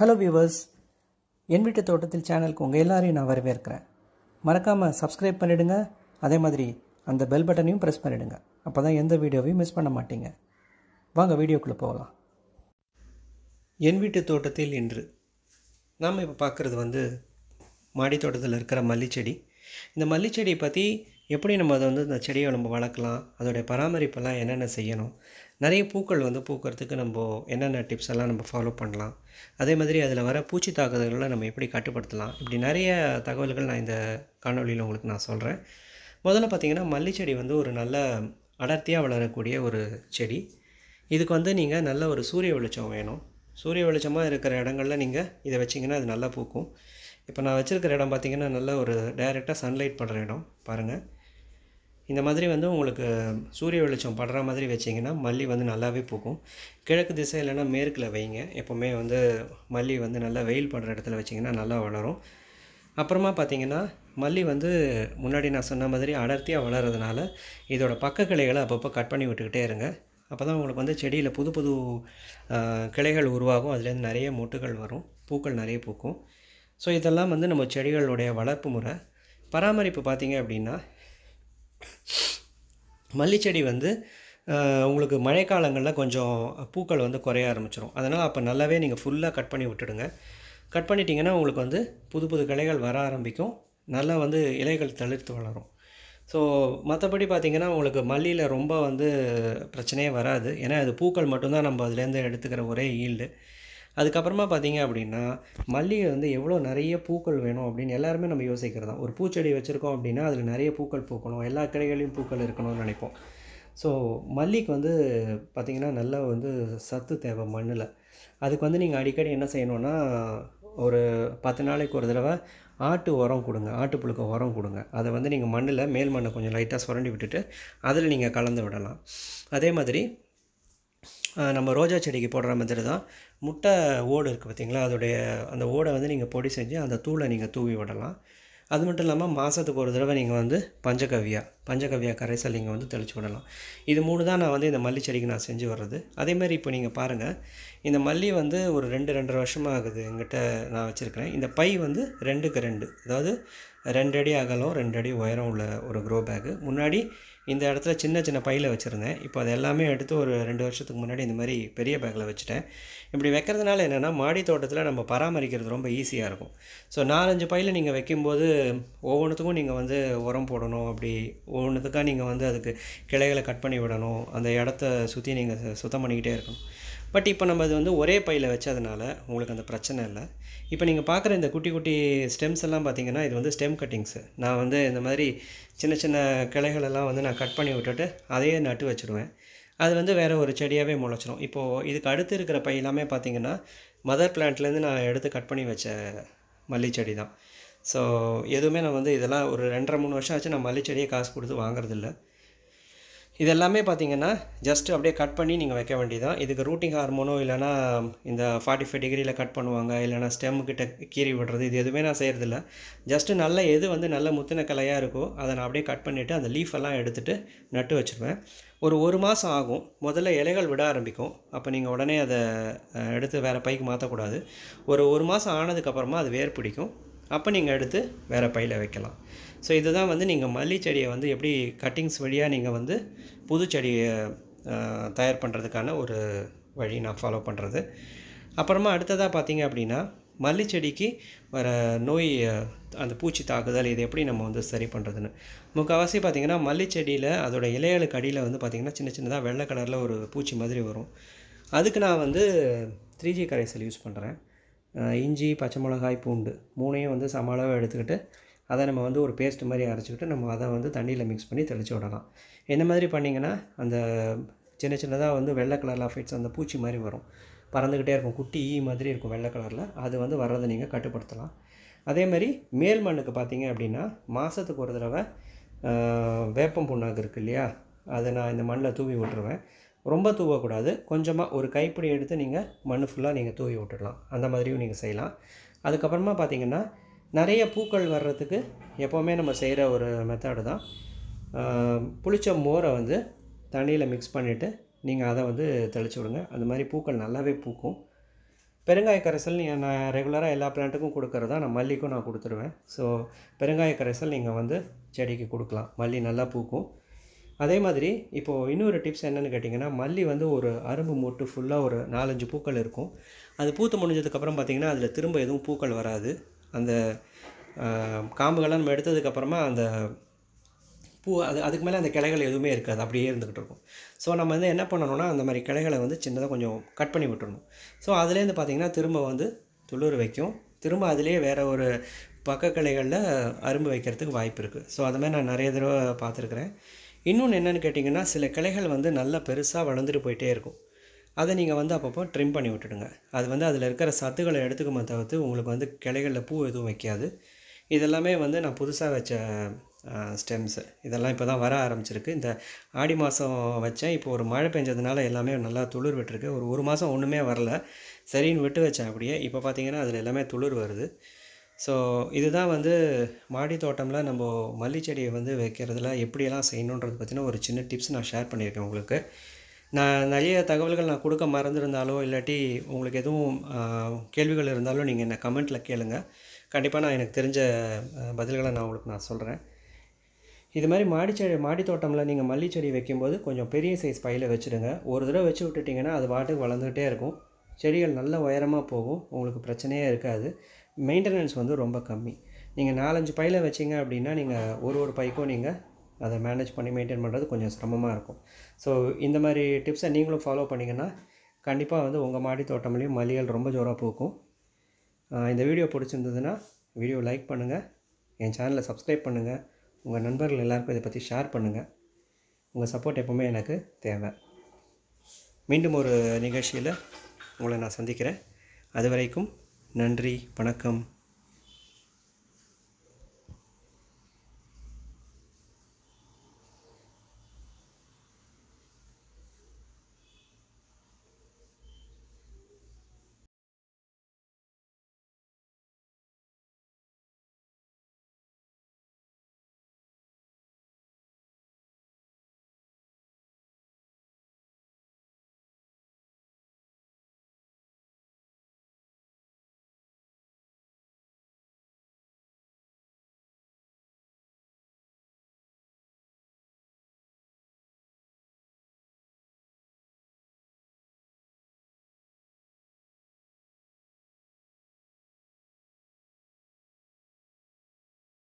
hello viewers என் வீட்டு தோட்டத்தில் சேனலுக்கு உங்கள் எல்லாரையும் நான் வரவேற்கிறேன் மறக்காமல் சப்ஸ்கிரைப் பண்ணிவிடுங்க அதே மாதிரி அந்த பெல் பட்டனையும் ப்ரெஸ் பண்ணிவிடுங்க அப்போ தான் எந்த வீடியோவையும் மிஸ் பண்ண மாட்டீங்க வாங்க வீடியோக்குள்ளே போகலாம் என் வீட்டு தோட்டத்தில் இன்று நாம் இப்போ பார்க்குறது வந்து மாடி தோட்டத்தில் இருக்கிற மல்லிச்செடி இந்த மல்லிச்செடியை பற்றி எப்படி நம்ம அதை வந்து இந்த செடியை நம்ம வளர்க்கலாம் அதோடைய பராமரிப்பெல்லாம் என்னென்ன செய்யணும் நிறைய பூக்கள் வந்து பூக்கிறதுக்கு நம்ம என்னென்ன டிப்ஸ் எல்லாம் நம்ம ஃபாலோ பண்ணலாம் அதே மாதிரி அதில் வர பூச்சி தாக்குதல்களை நம்ம எப்படி கட்டுப்படுத்தலாம் இப்படி நிறைய தகவல்கள் நான் இந்த காணொலியில் உங்களுக்கு நான் சொல்கிறேன் முதல்ல பார்த்திங்கன்னா மல்லிச்செடி வந்து ஒரு நல்ல அடர்த்தியாக வளரக்கூடிய ஒரு செடி இதுக்கு வந்து நீங்கள் நல்ல ஒரு சூரிய வெளிச்சம் வேணும் சூரிய வெளிச்சமாக இருக்கிற இடங்களில் நீங்கள் இதை வச்சிங்கன்னா அது நல்லா பூக்கும் இப்போ நான் வச்சுருக்கிற இடம் பார்த்திங்கன்னா நல்ல ஒரு டைரெக்டாக சன்லைட் படுற இடம் பாருங்கள் இந்த மாதிரி வந்து உங்களுக்கு சூரிய வெளிச்சம் படுற மாதிரி வச்சிங்கன்னா மல்லி வந்து நல்லாவே பூக்கும் கிழக்கு திசை இல்லைன்னா மேற்கில் வைங்க எப்போவுமே வந்து மல்லி வந்து நல்லா வெயில் படுற இடத்துல வச்சிங்கன்னா நல்லா வளரும் அப்புறமா பார்த்திங்கன்னா மல்லி வந்து முன்னாடி நான் சொன்ன மாதிரி அடர்த்தியாக வளர்கிறதுனால இதோட பக்க கிளைகளை அப்பப்போ கட் பண்ணி விட்டுக்கிட்டே இருங்க அப்போ தான் உங்களுக்கு வந்து செடியில் புது புது கிளைகள் உருவாகும் அதுலேருந்து நிறைய மொட்டுகள் வரும் பூக்கள் நிறைய பூக்கும் ஸோ இதெல்லாம் வந்து நம்ம செடிகளுடைய வளர்ப்பு முறை பராமரிப்பு பார்த்திங்க அப்படின்னா மல்லிச்செடி வந்து உங்களுக்கு மழைக்காலங்களில் கொஞ்சம் பூக்கள் வந்து குறைய ஆரம்பிச்சிடும் அதனால் அப்போ நல்லாவே நீங்கள் ஃபுல்லாக கட் பண்ணி விட்டுடுங்க கட் பண்ணிட்டீங்கன்னா உங்களுக்கு வந்து புது புது கிளைகள் வர ஆரம்பிக்கும் நல்லா வந்து இலைகள் தளிர்த்து வளரும் ஸோ மற்றபடி பார்த்திங்கன்னா உங்களுக்கு மல்லியில் ரொம்ப வந்து பிரச்சனையே வராது ஏன்னா அது பூக்கள் மட்டும்தான் நம்ம அதுலேருந்து எடுத்துக்கிற ஒரே ஈல்டு அதுக்கப்புறமா பார்த்திங்க அப்படின்னா மல்லிகை வந்து எவ்வளோ நிறைய பூக்கள் வேணும் அப்படின்னு எல்லாருமே நம்ம யோசிக்கிறது தான் ஒரு பூச்செடி வச்சுருக்கோம் அப்படின்னா அதில் நிறைய பூக்கள் பூக்கணும் எல்லா கிளைகளையும் பூக்கள் இருக்கணும்னு நினைப்போம் ஸோ மல்லிக்கு வந்து பார்த்திங்கன்னா நல்லா வந்து சத்து தேவை மண்ணில் அதுக்கு வந்து நீங்கள் அடிக்கடி என்ன செய்யணுன்னா ஒரு பத்து நாளைக்கு ஒரு தடவை ஆட்டு உரம் கொடுங்க ஆட்டு புழுக்க உரம் கொடுங்க அதை வந்து நீங்கள் மண்ணில் மேல் மண்ணை கொஞ்சம் லைட்டாக சுரண்டி விட்டுட்டு அதில் நீங்கள் கலந்து விடலாம் அதே மாதிரி நம்ம ரோஜா செடிக்கு போடுற மாதிரி தான் முட்டை ஓடு இருக்குது பார்த்திங்களா அதோடைய அந்த ஓடை வந்து நீங்கள் பொடி செஞ்சு அந்த தூளை நீங்கள் தூவி விடலாம் அது மட்டும் இல்லாமல் மாதத்துக்கு ஒரு தடவை நீங்கள் வந்து பஞ்சகவ்யா பஞ்சகவ்யா கரைசல் நீங்கள் வந்து தெளித்து விடலாம் இது மூணு தான் நான் வந்து இந்த மல்லி செடிக்கு நான் செஞ்சு வர்றது அதேமாதிரி இப்போ நீங்கள் பாருங்கள் இந்த மல்லி வந்து ஒரு ரெண்டு ரெண்டரை வருஷமாக ஆகுது எங்கிட்ட நான் வச்சுருக்கிறேன் இந்த பை வந்து ரெண்டுக்கு ரெண்டு அதாவது ரெண்டு அடி அகலம் ரெண்டு அடி உயரம் உள்ள ஒரு க்ரோ பேக்கு முன்னாடி இந்த இடத்துல சின்ன சின்ன பையில் வச்சுருந்தேன் இப்போ அது எல்லாமே எடுத்து ஒரு ரெண்டு வருஷத்துக்கு முன்னாடி இந்த மாதிரி பெரிய பேக்கில் வச்சுட்டேன் இப்படி வைக்கிறதுனால என்னென்னா மாடி தோட்டத்தில் நம்ம பராமரிக்கிறது ரொம்ப ஈஸியாக இருக்கும் ஸோ நாலஞ்சு பையில் நீங்கள் வைக்கும்போது ஒவ்வொன்றுத்துக்கும் நீங்கள் வந்து உரம் போடணும் அப்படி ஒவ்வொன்றுத்துக்காக நீங்கள் வந்து அதுக்கு கிளைகளை கட் பண்ணி விடணும் அந்த இடத்த சுற்றி நீங்கள் சுத்தம் பண்ணிக்கிட்டே இருக்கணும் பட் இப்போ நம்ம அது வந்து ஒரே பையில் வச்சதுனால உங்களுக்கு அந்த பிரச்சனை இல்லை இப்போ நீங்கள் பார்க்குற இந்த குட்டி குட்டி ஸ்டெம்ஸ் எல்லாம் பார்த்தீங்கன்னா இது வந்து ஸ்டெம் கட்டிங்ஸு நான் வந்து இந்த மாதிரி சின்ன சின்ன கிளைகளெல்லாம் வந்து நான் கட் பண்ணி விட்டுட்டு அதையே நட்டு வச்சுடுவேன் அது வந்து வேறு ஒரு செடியாகவே முளைச்சிரும் இப்போது இதுக்கு அடுத்து இருக்கிற பை எல்லாமே பார்த்திங்கன்னா மதர் பிளான்ட்லேருந்து நான் எடுத்து கட் பண்ணி வச்ச மல்லிச்செடி தான் ஸோ எதுவுமே நான் வந்து இதெல்லாம் ஒரு ரெண்டரை மூணு வருஷம் ஆச்சு நான் மல்லிச்செடியை காசு கொடுத்து வாங்குறதில்ல இதெல்லாமே பார்த்தீங்கன்னா ஜஸ்ட் அப்படியே கட் பண்ணி நீங்கள் வைக்க வேண்டியதான் இதுக்கு ரூட்டிங் ஹார்மோனோ இல்லைனா இந்த ஃபார்ட்டி ஃபைவ் டிகிரியில் கட் பண்ணுவாங்க இல்லைனா ஸ்டெம் கிட்ட கீறி விடுறது இது எதுவுமே நான் செய்கிறதில்ல ஜஸ்ட்டு நல்ல எது வந்து நல்ல முத்தின கலையாக இருக்கோ அதை நான் அப்படியே கட் பண்ணிவிட்டு அந்த லீஃப் எல்லாம் எடுத்துகிட்டு நட்டு வச்சுருவேன் ஒரு ஒரு மாதம் ஆகும் முதல்ல இலைகள் விட ஆரம்பிக்கும் அப்போ நீங்கள் உடனே அதை எடுத்து வேறு பைக்கு மாற்றக்கூடாது ஒரு ஒரு மாதம் ஆனதுக்கப்புறமா அது வேர் பிடிக்கும் அப்போ நீங்கள் எடுத்து வேறு பையில் வைக்கலாம் ஸோ இதுதான் வந்து நீங்கள் மல்லி செடியை வந்து எப்படி கட்டிங்ஸ் வழியாக நீங்கள் வந்து புது செடியை தயார் பண்ணுறதுக்கான ஒரு வழி நான் ஃபாலோ பண்ணுறது அப்புறமா அடுத்ததாக பார்த்தீங்க அப்படின்னா மல்லி செடிக்கு வர நோய் அந்த பூச்சி தாக்குதல் இது எப்படி நம்ம வந்து சரி பண்ணுறதுன்னு முக்கால்வாசி பார்த்திங்கன்னா மல்லி செடியில் அதோட இலைகளுக்கு அடியில் வந்து பார்த்திங்கன்னா சின்ன சின்னதாக வெள்ளை கலரில் ஒரு பூச்சி மாதிரி வரும் அதுக்கு நான் வந்து த்ரீ ஜி கரைசல் யூஸ் பண்ணுறேன் இஞ்சி பச்சை மிளகாய் பூண்டு மூணையும் வந்து சம அளவு எடுத்துக்கிட்டு அதை நம்ம வந்து ஒரு பேஸ்ட் மாதிரி அரைச்சிக்கிட்டு நம்ம அதை வந்து தண்ணியில் மிக்ஸ் பண்ணி தெளித்து விடலாம் இந்த மாதிரி பண்ணிங்கன்னா அந்த சின்ன சின்னதாக வந்து வெள்ளை கலர் லாஃபைட்ஸ் அந்த பூச்சி மாதிரி வரும் பறந்துக்கிட்டே இருக்கும் குட்டி ஈ மாதிரி இருக்கும் வெள்ளை கலரில் அது வந்து வர்றதை நீங்கள் கட்டுப்படுத்தலாம் அதே மாதிரி மேல் மண்ணுக்கு பார்த்தீங்க அப்படின்னா மாதத்துக்கு ஒரு தடவை வேப்பம் புண்ணாக்கு இருக்குது இல்லையா அதை நான் இந்த மண்ணில் தூவி விட்டுருவேன் ரொம்ப தூவக்கூடாது கொஞ்சமாக ஒரு கைப்பிடி எடுத்து நீங்கள் மண் ஃபுல்லாக நீங்கள் தூவி விட்டுடலாம் அந்த மாதிரியும் நீங்கள் செய்யலாம் அதுக்கப்புறமா பார்த்திங்கன்னா நிறைய பூக்கள் வர்றதுக்கு எப்போவுமே நம்ம செய்கிற ஒரு மெத்தடு தான் புளிச்ச மோரை வந்து தண்ணியில் மிக்ஸ் பண்ணிவிட்டு நீங்கள் அதை வந்து தெளித்து விடுங்க அந்த மாதிரி பூக்கள் நல்லாவே பூக்கும் பெருங்காய கரைசல் நீங்கள் நான் ரெகுலராக எல்லா பிளான்ட்டுக்கும் கொடுக்கறதா நான் மல்லிக்கும் நான் கொடுத்துருவேன் ஸோ பெருங்காய கரைசல் நீங்கள் வந்து செடிக்கு கொடுக்கலாம் மல்லி நல்லா பூக்கும் அதே மாதிரி இப்போது இன்னொரு டிப்ஸ் என்னென்னு கேட்டிங்கன்னா மல்லி வந்து ஒரு அரும்பு மூட்டு ஃபுல்லாக ஒரு நாலஞ்சு பூக்கள் இருக்கும் அது பூத்து முடிஞ்சதுக்கப்புறம் பார்த்திங்கன்னா அதில் திரும்ப எதுவும் பூக்கள் வராது அந்த ஆஹ், காம்புகள்லாம் நம்ம எடுத்ததுக்கப்புறமா அந்த பூ அது அதுக்கு மேலே அந்த கிளைகள் எதுவுமே இருக்காது அப்படியே இருந்துக்கிட்டு இருக்கும் ஸோ நம்ம வந்து என்ன பண்ணணும்னா அந்த மாதிரி கிளைகளை வந்து சின்னதாக கொஞ்சம் கட் பண்ணி விட்டுறணும் ஸோ அதுலேருந்து பார்த்திங்கன்னா திரும்ப வந்து துளிர் வைக்கும் திரும்ப அதுலேயே வேறு ஒரு பக்க கிளைகளில் அரும்பு வைக்கிறதுக்கு வாய்ப்பு இருக்குது ஸோ அது மாதிரி நான் நிறைய தடவை பார்த்துருக்குறேன் இன்னொன்று என்னென்னு கேட்டிங்கன்னா சில கிளைகள் வந்து நல்லா பெருசாக வளர்ந்துட்டு போயிட்டே இருக்கும் அதை நீங்கள் வந்து அப்பப்போ ட்ரிம் பண்ணி விட்டுடுங்க அது வந்து அதில் இருக்கிற சத்துக்களை எடுத்துக்குமே தவிர்த்து உங்களுக்கு வந்து கிளைகளில் பூ எதுவும் வைக்காது இதெல்லாமே வந்து நான் புதுசாக வச்ச ஸ்டெம்ஸு இதெல்லாம் இப்போ தான் வர ஆரம்பிச்சிருக்கு இந்த ஆடி மாதம் வச்சேன் இப்போ ஒரு மழை பெஞ்சதுனால எல்லாமே நல்லா துளிர் விட்டுருக்கு ஒரு ஒரு மாதம் ஒன்றுமே வரல சரின்னு விட்டு வச்சேன் அப்படியே இப்போ பார்த்தீங்கன்னா அதில் எல்லாமே துளிர் வருது ஸோ இதுதான் வந்து மாடி தோட்டமில் நம்ம மல்லி செடியை வந்து வைக்கிறதுல எப்படியெல்லாம் செய்யணுன்றது பற்றின ஒரு சின்ன டிப்ஸ் நான் ஷேர் பண்ணியிருக்கேன் உங்களுக்கு நான் நிறைய தகவல்கள் நான் கொடுக்க மறந்துருந்தாலோ இல்லாட்டி உங்களுக்கு எதுவும் ஆஹ், கேள்விகள் இருந்தாலும் நீங்கள் என்ன கமெண்ட்டில் கேளுங்க கண்டிப்பாக நான் எனக்கு தெரிஞ்ச ஆஹ், பதில்களை நான் உங்களுக்கு நான் சொல்கிறேன் இது மாதிரி மாடி செடி மாடி தோட்டமில் நீங்கள் மல்லி செடி வைக்கும்போது கொஞ்சம் பெரிய சைஸ் பையில் வச்சுடுங்க ஒரு தடவை வச்சு விட்டுட்டிங்கன்னா அது பாட்டுக்கு வளர்ந்துக்கிட்டே இருக்கும் செடிகள் நல்ல உயரமாக போகும் உங்களுக்கு பிரச்சனையே இருக்காது மெயின்டெனன்ஸ் வந்து ரொம்ப கம்மி நீங்கள் நாலஞ்சு பையில் வச்சிங்க அப்படின்னா நீங்கள் ஒரு ஒரு பைக்கும் நீங்கள் அதை மேனேஜ் பண்ணி மெயின்டைன் பண்ணுறது கொஞ்சம் சிரமமாக இருக்கும் ஸோ இந்த மாதிரி டிப்ஸை நீங்களும் ஃபாலோ பண்ணிங்கன்னா கண்டிப்பாக வந்து உங்கள் மாடி தோட்டம்லேயும் மல்லிகள் ரொம்ப ஜோராக பூக்கும் ஆஹ் இந்த வீடியோ பிடிச்சிருந்ததுன்னா வீடியோ லைக் பண்ணுங்கள் என் சேனலை சப்ஸ்கிரைப் பண்ணுங்கள் உங்கள் நண்பர்கள் எல்லாருக்கும் இதை பற்றி ஷேர் பண்ணுங்கள் உங்கள் சப்போர்ட் எப்போவுமே எனக்கு தேவை மீண்டும் ஒரு நிகழ்ச்சியில் உங்களை நான் சந்திக்கிறேன் அது வரைக்கும் நன்றி வணக்கம்